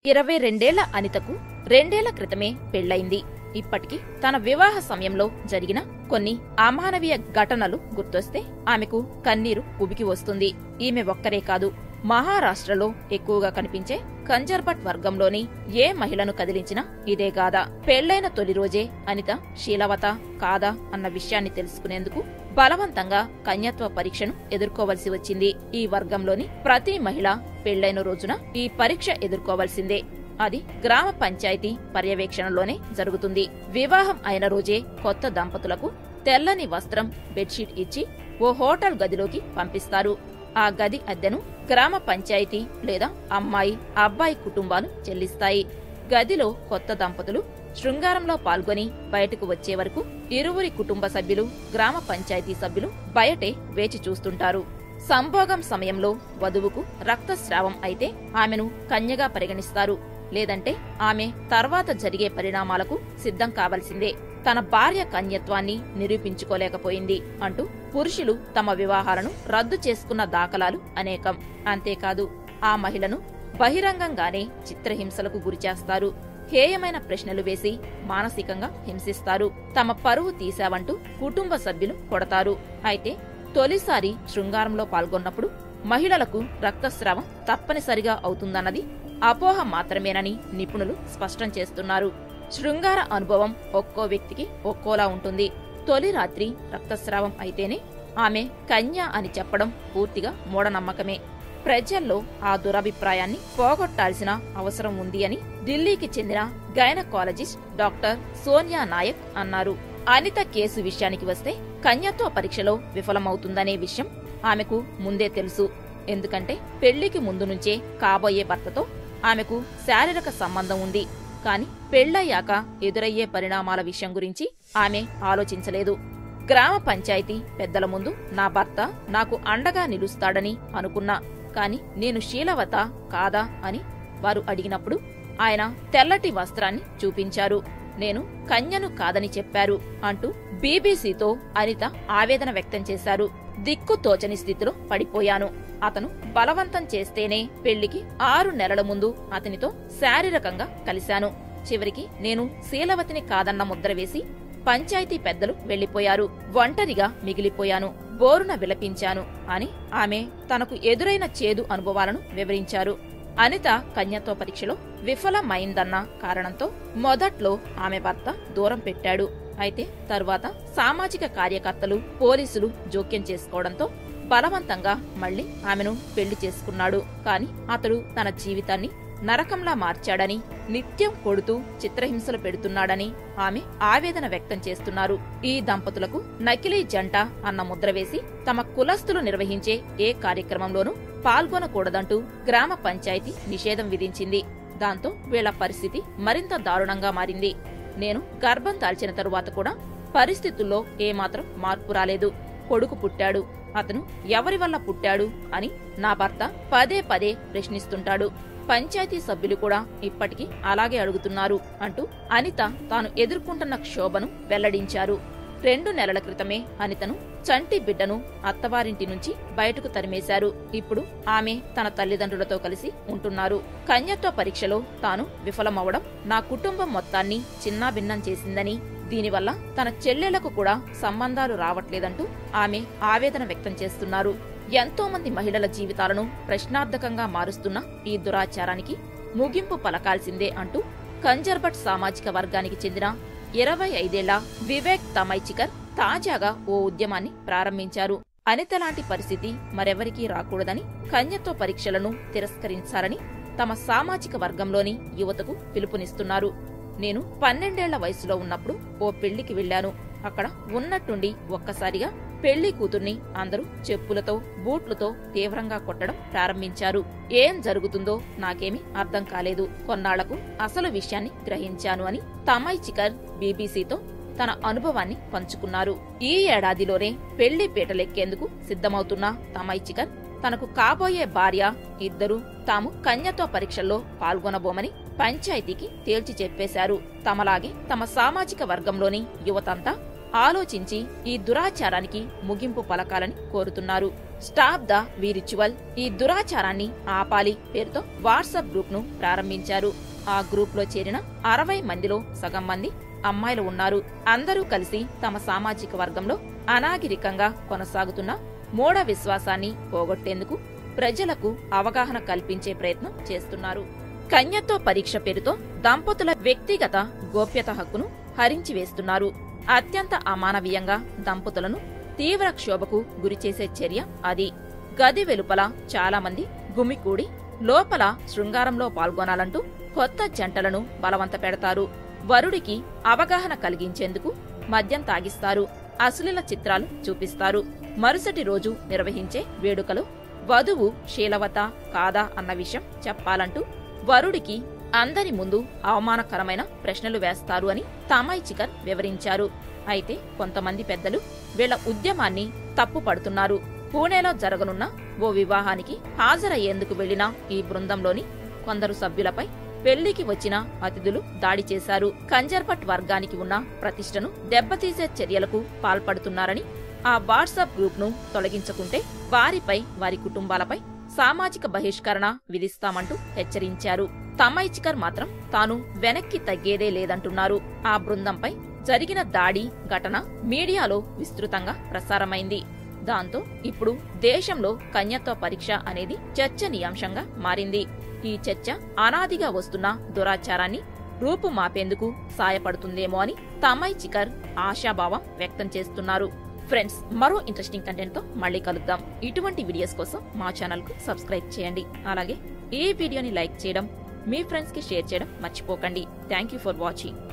ఇరవై రెండేళ్ల అనితకు రెండేళ్ల క్రితమే పెళ్లైంది ఇప్పటికి తన వివాహ సమయంలో జరిగిన కొన్ని అమానవీయ ఘటనలు గుర్తొస్తే ఆమెకు కన్నీరు ఉబికి వస్తుంది ఈమె ఒక్కరే కాదు మహారాష్ట్రలో ఎక్కువగా కనిపించే కంజర్బట్ వర్గంలోని ఏ మహిళను కదిలించినా ఇదే గాథ పెళ్లైన తొలి రోజే అనిత శీలవత కాదా అన్న విషయాన్ని తెలుసుకునేందుకు బలవంతంగా కన్యత్వ పరీక్షను ఎదుర్కోవలసి వచ్చింది ఈ వర్గంలోని ప్రతి మహిళ పెళ్లైన రోజున ఈ పరీక్ష ఎదుర్కోవలసిందే అది గ్రామ పంచాయతీ పర్యవేక్షణలోనే జరుగుతుంది వివాహం అయిన రోజే కొత్త దంపతులకు తెల్లని వస్త్రం బెడ్షీట్ ఇచ్చి ఓ హోటల్ గదిలోకి పంపిస్తారు ఆ గది అద్దెను గ్రామ పంచాయతీ లేదా అమ్మాయి అబ్బాయి కుటుంబాలు చెల్లిస్తాయి గదిలో కొత్త దంపతులు శృంగారంలో పాల్గొని బయటకు వచ్చే వరకు ఇరువురి కుటుంబ సభ్యులు గ్రామ పంచాయతీ సభ్యులు బయటే వేచి చూస్తుంటారు సంభోగం సమయంలో వధువుకు రక్తస్రావం అయితే ఆమెను కన్యగా పరిగణిస్తారు లేదంటే ఆమె తర్వాత జరిగే పరిణామాలకు సిద్ధం కావలసిందే తన భార్య కన్యత్వాన్ని నిరూపించుకోలేకపోయింది అంటూ పురుషులు తమ వివాహాలను రద్దు చేసుకున్న దాఖలాలు అనేకం అంతేకాదు ఆ మహిళను బహిరంగంగానే చిత్రహింసలకు గురిచేస్తారు హేయమైన ప్రశ్నలు వేసి మానసికంగా హింసిస్తారు తమ పరువు తీశావంటూ కుటుంబ సభ్యులు కొడతారు అయితే తొలిసారి శృంగారంలో పాల్గొన్నప్పుడు మహిళలకు రక్తస్రావం తప్పనిసరిగా అవుతుందన్నది అపోహ మాత్రమేనని నిపుణులు స్పష్టం చేస్తున్నారు శృంగార అనుభవం ఒక్కో వ్యక్తికి ఒక్కోలా ఉంటుంది తొలి రాత్రి రక్తస్రావం అయితేనే ఆమె కన్య అని చెప్పడం పూర్తిగా మూఢనమ్మకమే ప్రజల్లో ఆ దురభిప్రాయాన్ని పోగొట్టాల్సిన అవసరం ఉంది అని ఢిల్లీకి చెందిన గైనకాలజిస్ట్ డాక్టర్ సోనియా నాయక్ అన్నారు అనిత కేసు విషయానికి వస్తే కన్యత్వ పరీక్షలో విఫలమవుతుందనే విషయం ఆమెకు ముందే తెలుసు ఎందుకంటే పెళ్లికి ముందు నుంచే కాబోయే భర్తతో ఆమెకు శారీరక సంబంధం ఉంది కాని పెళ్లయ్యాక ఎదురయ్యే పరిణామాల విషయం గురించి ఆమె ఆలోచించలేదు గ్రామ పంచాయతీ పెద్దల ముందు నా భర్త నాకు అండగా నిలుస్తాడని అనుకున్నా కాని నేను శీలవత కాదా అని వారు అడిగినప్పుడు ఆయన తెల్లటి వస్త్రాన్ని చూపించారు నేను కన్యను కాదని చెప్పారు అంటూ బీబీసీతో అనిత ఆవేదన వ్యక్తం చేశారు దిక్కు తోచని స్థితిలో పడిపోయాను అతను బలవంతం చేస్తేనే పెళ్లికి ఆరు నెలల ముందు అతనితో శారీరకంగా కలిశాను చివరికి నేను శీలవతిని కాదన్న ముద్ర వేసి పంచాయతీ పెద్దలు వెళ్లిపోయారు ఒంటరిగా మిగిలిపోయాను బోరున విలపించాను అని ఆమె తనకు ఎదురైన చేదు అనుభవాలను వివరించారు అనిత కన్యత్వ పరీక్షలో విఫలమైందన్న కారణంతో మొదట్లో ఆమె భర్త దూరం పెట్టాడు అయితే తరువాత సామాజిక కార్యకర్తలు పోలీసులు జోక్యం చేసుకోవడంతో బలవంతంగా మళ్లీ ఆమెను పెళ్లి చేసుకున్నాడు కాని అతడు తన జీవితాన్ని నరకంలా మార్చాడని నిత్యం కొడుతూ చిత్రహింసలు పెడుతున్నాడని ఆమె ఆవేదన వ్యక్తం చేస్తున్నారు ఈ దంపతులకు నకిలీ జంట అన్న ముద్ర వేసి తమ కులస్తులు నిర్వహించే ఏ కార్యక్రమంలోనూ పాల్గొనకూడదంటూ గ్రామ పంచాయతీ నిషేధం విధించింది దాంతో వీళ్ల పరిస్థితి మరింత దారుణంగా మారింది నేను గర్భం దాల్చిన తరువాత కూడా పరిస్థితుల్లో ఏమాత్రం మార్పు రాలేదు కొడుకు పుట్టాడు అతను ఎవరి వల్ల పుట్టాడు అని నా భర్త పదే పదే ప్రశ్నిస్తుంటాడు పంచాయతీ సభ్యులు కూడా ఇప్పటికీ అలాగే అడుగుతున్నారు అంటూ అనిత తాను ఎదుర్కొంటున్న క్షోభను వెల్లడించారు రెండు నెలల క్రితమే అనితను చంటి బిడ్డను అత్తవారింటి నుంచి బయటకు తరిమేశారు ఇప్పుడు ఆమె తన తల్లిదండ్రులతో కలిసి ఉంటున్నారు కన్యత్వ పరీక్షలో తాను విఫలమవడం నా కుటుంబం మొత్తాన్ని చిన్నాభిన్నం చేసిందని దీనివల్ల తన చెల్లెలకు కూడా సంబంధాలు రావట్లేదంటూ ఆమె ఆవేదన వ్యక్తం చేస్తున్నారు ఎంతో మంది మహిళల జీవితాలను ప్రశ్నార్థకంగా మారుస్తున్న ఈ దురాచారానికి ముగింపు పలకాల్సిందే అంటూ కంజర్బట్ సామాజిక వర్గానికి చెందిన ఇరవై ఐదేళ్ల వివేక్ తమైచికర్ తాజాగా ఓ ఉద్యమాన్ని ప్రారంభించారు అనితలాంటి పరిస్థితి మరెవరికీ రాకూడదని కన్యత్వ పరీక్షలను తిరస్కరించాలని తమ సామాజిక వర్గంలోని యువతకు పిలుపునిస్తున్నారు నేను పన్నెండేళ్ల వయసులో ఉన్నప్పుడు ఓ పెళ్లికి వెళ్లాను అక్కడ ఉన్నట్టుండి ఒక్కసారిగా పెళ్లి కూతుర్ని అందరూ చెప్పులతో బూట్లతో తీవ్రంగా కొట్టడం ప్రారంభించారు ఏం జరుగుతుందో నాకేమీ అర్థం కాలేదు కొన్నాళ్లకు అసలు విషయాన్ని గ్రహించాను అని తమై చికర్ బీబీసీతో తన అనుభవాన్ని పంచుకున్నారు ఈ ఏడాదిలోనే పెళ్లి పీటలెక్కేందుకు సిద్ధమవుతున్న తమై చికర్ తనకు కాబోయే భార్య ఇద్దరు తాము కన్యత్వ పరీక్షల్లో పాల్గొనబోమని పంచాయతీకి తేల్చి చెప్పేశారు తమలాగే తమ సామాజిక వర్గంలోని యువతంతా ఆలోచించి ఈ దురాచారానికి ముగింపు పలకాలని కోరుతున్నారు స్టాప్ ద వి రిచువల్ ఈ దురాచారాన్ని ఆపాలి పేరుతో వాట్సాప్ గ్రూప్ ను ప్రారంభించారు ఆ గ్రూప్ లో చేరిన అరవై మందిలో సగం మంది అమ్మాయిలు ఉన్నారు అందరూ కలిసి తమ సామాజిక వర్గంలో అనాగరికంగా కొనసాగుతున్న మూఢ విశ్వాసాన్ని పోగొట్టేందుకు ప్రజలకు అవగాహన కల్పించే ప్రయత్నం చేస్తున్నారు కన్యత్వ పరీక్ష పేరుతో దంపతుల వ్యక్తిగత గోప్యత హక్కును హరించి వేస్తున్నారు అత్యంత అమానవీయంగా దంపతులను తీవ్ర క్షోభకు గురిచేసే చర్య అది గది వెలుపల చాలా మంది గుమికూడి లోపల శృంగారంలో పాల్గొనాలంటూ కొత్త జంటలను బలవంత పెడతారు వరుడికి అవగాహన కలిగించేందుకు మద్యం తాగిస్తారు అశ్లీల చిత్రాలు చూపిస్తారు మరుసటి రోజు నిర్వహించే వేడుకలో వధువు శీలవత కాదా అన్న విషయం చెప్పాలంటూ వరుడికి అందరి ముందు అవమానకరమైన ప్రశ్నలు వేస్తారు అని తామాయి చికర్ వివరించారు అయితే కొంతమంది పెద్దలు వీళ్ల ఉద్యమాన్ని తప్పుపడుతున్నారు పూణేలో జరగనున్న ఓ వివాహానికి హాజరయ్యేందుకు వెళ్లిన ఈ బృందంలోని కొందరు సభ్యులపై పెళ్లికి వచ్చిన అతిథులు దాడి చేశారు కంజర్పట్ వర్గానికి ఉన్న ప్రతిష్టను దెబ్బతీసే చర్యలకు పాల్పడుతున్నారని ఆ వాట్సాప్ గ్రూప్ ను తొలగించకుంటే వారిపై వారి కుటుంబాలపై సామాజిక బహిష్కరణ విధిస్తామంటూ హెచ్చరించారు తమైచికర్ మాత్రం తాను వెనక్కి తగ్గేదే లేదంటున్నారు ఆ బృందంపై జరిగిన దాడి ఘటన మీడియాలో విస్తృతంగా ప్రసారమైంది దాంతో ఇప్పుడు దేశంలో కన్యత్వ పరీక్ష అనేది చర్చనీయాంశంగా మారింది ఈ చర్చ అనాదిగా వస్తున్న దురాచారాన్ని రూపుమాపేందుకు సాయపడుతుందేమో అని తమయ్ చికర్ ఆశాభావం వ్యక్తం చేస్తున్నారు ఫ్రెండ్స్ మరో ఇంట్రెస్టింగ్ కంటెంట్ తో మళ్ళీ కలుద్దాం ఇటువంటి వీడియోస్ కోసం మా ఛానల్ కు సబ్స్క్రైబ్ చేయండి అలాగే ఈ వీడియోని లైక్ చేయడం మీ ఫ్రెండ్స్ కి షేర్ చేయడం మర్చిపోకండి థ్యాంక్ యూ ఫర్ వాచింగ్